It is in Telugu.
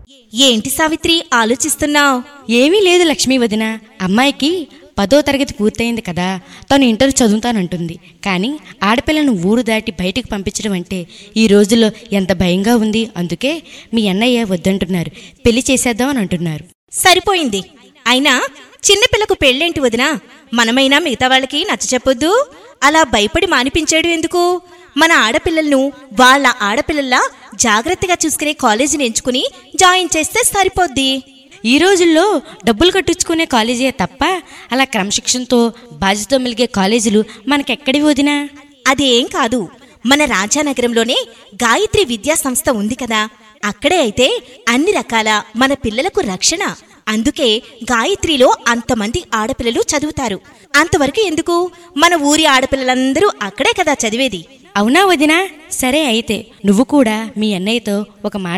ఏంటి సావిత్రి ఆలోచిస్తున్నావు ఏమీ లేదు లక్ష్మీ వదిన అమ్మాయికి పదో తరగతి పూర్తయింది కదా తను ఇంటర్ చదువుతానంటుంది కానీ ఆడపిల్లను ఊరు దాటి బయటికి పంపించడం అంటే ఈ రోజుల్లో ఎంత భయంగా ఉంది అందుకే మీ అన్నయ్య వద్దంటున్నారు పెళ్లి చేసేద్దాం అని అంటున్నారు సరిపోయింది అయినా చిన్నపిల్లకు పెళ్ళేంటి వదినా మనమైనా మిగతా వాళ్ళకి నచ్చ చెప్పొద్దు అలా భయపడి మానిపించాడు ఎందుకు మన ఆడపిల్లలను వాళ్ళ ఆడపిల్లల్లా జాగ్రత్తగా చూసుకునే కాలేజీని ఎంచుకుని జాయిన్ చేస్తే సరిపోద్ది ఈ రోజుల్లో డబ్బులు కట్టించుకునే కాలేజీ తప్ప అలా క్రమశిక్షణతో బాధ్యత మెలిగే కాలేజీలు మనకెక్కడి వదినా అదేం కాదు మన రాజానగరంలోనే గాయత్రి విద్యా సంస్థ ఉంది కదా అక్కడే అయితే అన్ని రకాల మన పిల్లలకు రక్షణ అందుకే గాయత్రిలో అంతమంది ఆడపిల్లలు చదువుతారు అంతవరకు ఎందుకు మన ఊరి ఆడపిల్లలందరూ అక్కడే కదా చదివేది అవునా వదినా సరే అయితే నువ్వు కూడా మీ అన్నయ్యతో ఒక మాట